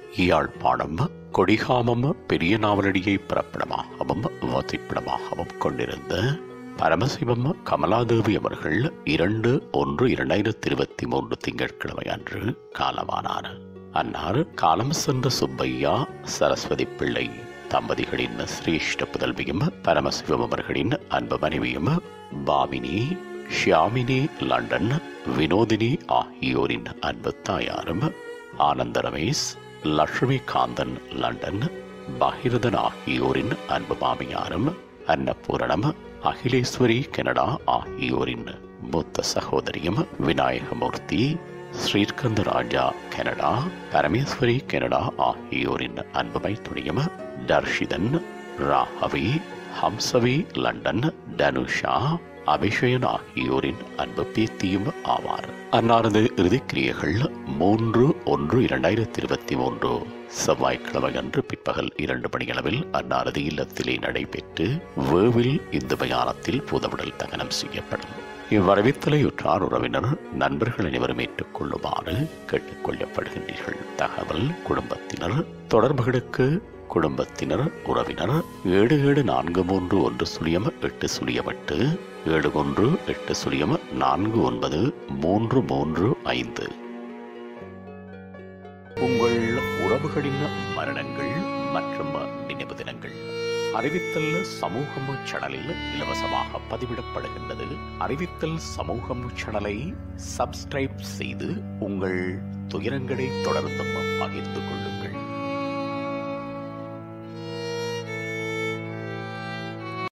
யாழ்ப்பாணம் கொடிகாமம் பெரிய நாவலடியை பிறப்பிடமாகவும் வசிப்பிடமாகவும் கொண்டிருந்த பரமசிவம் கமலாதேவி அவர்கள் இரண்டு ஒன்று இரண்டாயிரத்தி இருபத்தி மூன்று திங்கட்கிழமை அன்று காலமானார் அன்னார் காலம் சென்ற சுப்பையா சரஸ்வதி பிள்ளை தம்பதிகளின் சிரேஷ்ட புதல்வியும் பரமசிவம் அவர்களின் அன்பு மனைவியும் பாமினி ஷியாமினி லண்டன் வினோதினி ஆகியோரின் அன்பு தாயாரும் ஆனந்த ரமேஷ் லட்சுமி காந்தன் லண்டன் பகிரதன் ஆகியோரின் அன்பு மாமியாரும் அன்னபூரணம் அகிலேஸ்வரி கனடா ஆகியோரின் மூத்த சகோதரியும் விநாயகமூர்த்தி ஸ்ரீஸ்கந்த ராஜா கனடா பரமேஸ்வரி கனடா ஆகியோரின் அன்புமை துணியும் தர்ஷிதன் ராகவி ஹம்சவி லண்டன் தனுஷா அபிஷயன் ஆகியோரின் அன்பு பேத்தியும் ஆவார் அன்னாரது இறுதிக்கிரியைகள் மூன்று ஒன்று இரண்டாயிரத்தி இருபத்தி மூன்று செவ்வாய்க்கிழமை அன்று பிற்பகல் இரண்டு மணியளவில் அன்னாரது இல்லத்திலே நடைபெற்று வேவில் இந்து மயானத்தில் பூதவுடல் தகனம் செய்யப்படும் இவ்வரவித்தலையுற்றார் உறவினர் நண்பர்கள் அனைவரும் ஏற்றுக்கொள்ளுமாறு கேட்டுக்கொள்ளப்படுகின்றீர்கள் தகவல் குடும்பத்தினர் தொடர்புகளுக்கு குடும்பத்தினர் உறவினர் ஏழு ஏழு நான்கு மூன்று ஒன்று சுழியம் எட்டு சுழியம் எட்டு ஏழு ஒன்று எட்டு சுழியம் நான்கு ஒன்பது மூன்று மூன்று ஐந்து உங்கள் உறவுகளின் மரணங்கள் மற்றும் நினைவு தினங்கள் அறிவித்தல் சமூகம் சேனலில் இலவசமாக பதிவிடப்படுகின்றது அறிவித்தல் சமூகம் சேனலை சப்ஸ்கிரைப் செய்து உங்கள் துயரங்களை தொடர்ந்தும் பகிர்ந்து கொள்ளுங்கள்